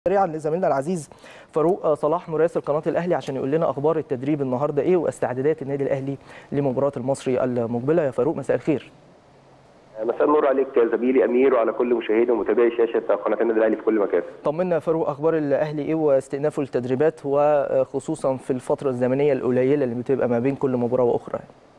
سريعا لزميلنا العزيز فاروق صلاح مراسل قناه الاهلي عشان يقول لنا اخبار التدريب النهارده ايه واستعدادات النادي الاهلي لمباراه المصري المقبله يا فاروق مساء الخير مساء النور عليك يا زميلي امير وعلى كل مشاهدي ومتابعي شاشه قناه النادي الاهلي في كل مكان. طمنا يا فاروق اخبار الاهلي ايه واستئنافه التدريبات وخصوصا في الفتره الزمنيه القليله اللي بتبقى ما بين كل مباراه واخرى.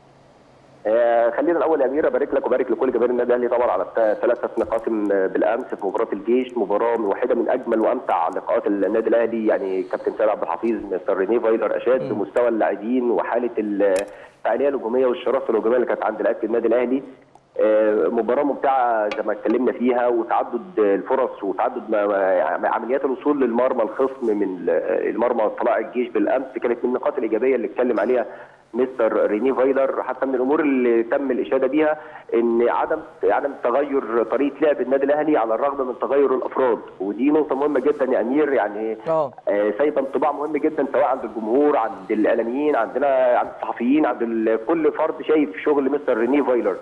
آه خلينا الاول يا امير ابارك لك وبارك لكل جماهير النادي الاهلي طبعا على ثلاثه نقاط بالامس في مباراه الجيش مباراه واحده من اجمل وامتع لقاءات النادي الاهلي يعني كابتن سيد عبد الحفيظ مستر رينيه فايلر اشاد بمستوى اللاعبين وحاله الفعاليه الهجوميه والشراسه الهجوميه اللي كانت عند لعيبه النادي الاهلي مباراة ممتعة زي ما اتكلمنا فيها وتعدد الفرص وتعدد عمليات الوصول للمرمى الخصم من المرمى طلائع الجيش بالامس كانت من النقاط الايجابيه اللي اتكلم عليها مستر ريني فايلر حتى من الامور اللي تم الاشاده بيها ان عدم عدم تغير طريقه لعب النادي الاهلي على الرغم من تغير الافراد ودي نقطه مهمه جدا يا امير يعني آه سايبه انطباع مهم جدا سواء عند الجمهور عند الاعلاميين عندنا عند الصحفيين عند كل فرد شايف شغل مستر ريني فايلر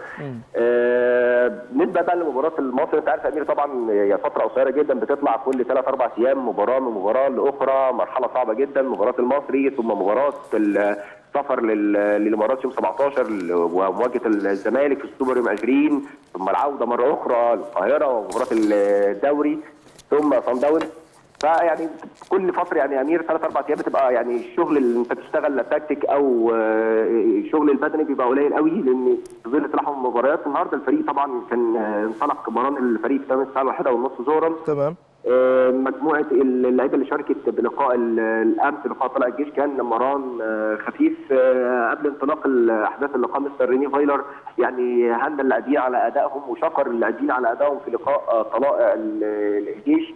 آه بالنسبه بقى لمباراه المصري انت عارف يا امير طبعا هي فتره قصيره جدا بتطلع كل ثلاث اربع ايام مباراه من مباراه لاخرى مرحله صعبه جدا مباراه المصري ثم مباراه سفر للامارات يوم 17 ومواجهه الزمالك في السوبر يوم 20 ثم العوده مره اخرى للقاهره ومباراه الدوري ثم صن داونز فيعني كل فتره يعني يا امير ثلاث اربع ايام بتبقى يعني الشغل اللي انت بتشتغل تكتيك او الشغل البدني بيبقى قليل قوي لان في ظل تلاحم المباريات النهارده الفريق طبعا كان انطلق مران الفريق في تمام الساعه 1 ونص ظهرا تمام مجموعه اللعيبه اللي شاركت بلقاء الامس لقاء طلائع الجيش كان مران خفيف قبل انطلاق احداث اللقاء مستر ريني فايلر يعني هنى اللاعبين على ادائهم وشكر اللاعبين على ادائهم في لقاء طلائع الجيش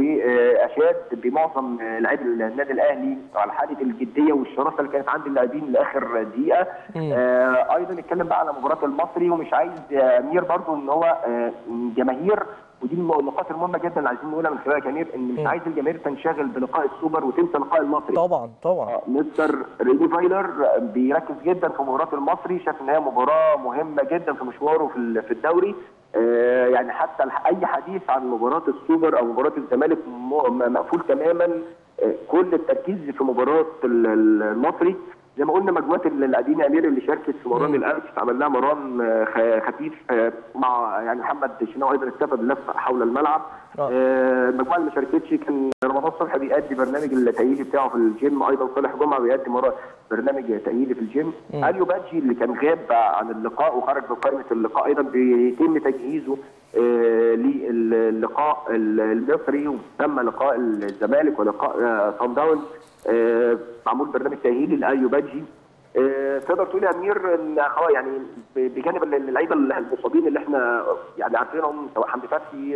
واشاد بمعظم لاعبي النادي الاهلي على حاله الجديه والشراسه اللي كانت عند اللاعبين لاخر دقيقه آه ايضا اتكلم بقى على مباراه المصري ومش عايز امير برضو ان هو آه جماهير ودي من النقاط المهمه جدا اللي عايزين نقولها من خلالها يا امير ان مش عايز الجماهير تنشغل بلقاء السوبر وتنسى لقاء المصري طبعا طبعا آه مستر ريني فايلر بيركز جدا في مباراه المصري شاف ان هي مباراه مهمه جدا في مشواره في في الدوري آه يعني حتى اي حديث عن مباراه السوبر او مباراه الزمالك مقفول تماما آه كل التركيز في مباراه المصري زي ما قلنا مجموعه اللاعبين يا امير اللي شاركت في مران الامس عمل لها مران خفيف مع يعني محمد شناوي ايضا اكتفى باللف حول الملعب آه. المجموعه اللي ما شاركتش كان رمضان صبحي بيأدي برنامج التأهيلي بتاعه في الجيم ايضا صالح جمعه بيأدي مرة برنامج تأهيلي في الجيم اليو بادجي اللي كان غاب عن اللقاء وخرج بقائمه اللقاء ايضا بيتم تجهيزه آه للقاء المصري وتم لقاء الزمالك ولقاء صن داونز آه معمول برنامج تاهيلي لاليو بادجي آه تقدر تقول يا امير ان يعني بجانب اللعيبه المصابين اللي احنا يعني عارفينهم سواء حمدي فتحي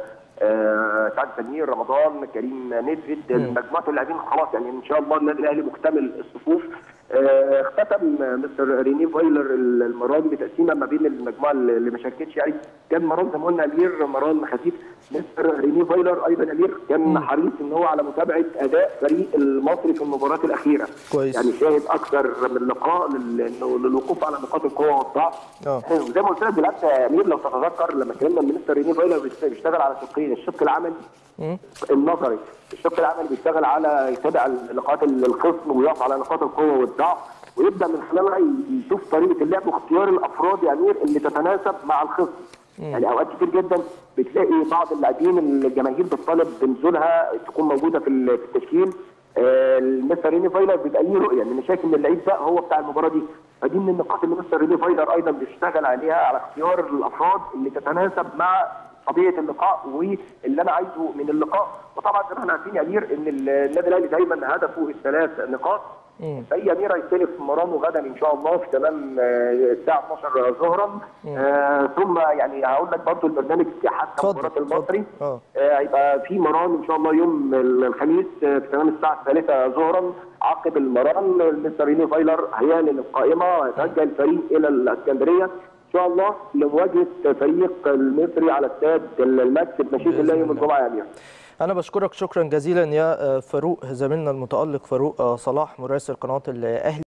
آه سعد سمير رمضان كريم نيدفيد مجموعه اللاعبين خلاص يعني ان شاء الله النادي الاهلي مكتمل الصفوف اختتم مستر ريني فايلر المران بتقسيمه ما بين المجموعه اللي ما شاركتش يعني كان مران زي ما قلنا امير مران خفيف مستر ريني فايلر ايضا امير كان حريص ان هو على متابعه اداء فريق المصري في المباراه الاخيره كويس يعني شاهد اكثر من لقاء للوقوف على نقاط القوه والضعف وزي ما قلت لك بالعكس يا امير لو تتذكر لما اتكلمنا مستر ريني فايلر بيشتغل على شقين الشق العملي النظري الشق العملي بيشتغل على يتابع لقاءات الخصم ويقف على نقاط القوه والضعف ويبدا من خلالها يشوف طريقه اللعب واختيار الافراد يا امير اللي تتناسب مع الخصم يعني اوقات كتير جدا بتلاقي بعض اللاعبين الجماهير بتطالب بنزولها تكون موجوده في التشكيل المستر ريني فايلر بيبقى ليه رؤيه ان شايف ان اللعيب ده هو بتاع المباراه دي فدي من النقاط اللي مستر ريني فايلر ايضا بيشتغل عليها على اختيار الافراد اللي تتناسب مع طبيعه اللقاء واللي انا عايزه من اللقاء وطبعا زي ما احنا عارفين يا امير ان النادي الاهلي دايما هدفه الثلاث نقاط اي امير هيستلف مرانه غدا ان شاء الله في تمام الساعه 12 ظهرا آه ثم يعني هقول لك برضه البرنامج حتى مباراه المصري هيبقى آه في مران ان شاء الله يوم الخميس في تمام الساعه الثالثه ظهرا عقب المران مستر ريني فايلر هيعلن القائمه هيتوجه الفريق الى الاسكندريه ان شاء الله لمواجهه فريق المصري على استاد الماكس بمشيئه الله يوم الجمعه يا امير أنا بشكرك شكرا جزيلا يا فاروق زميلنا المتألق فاروق صلاح مراسل قناة الأهلي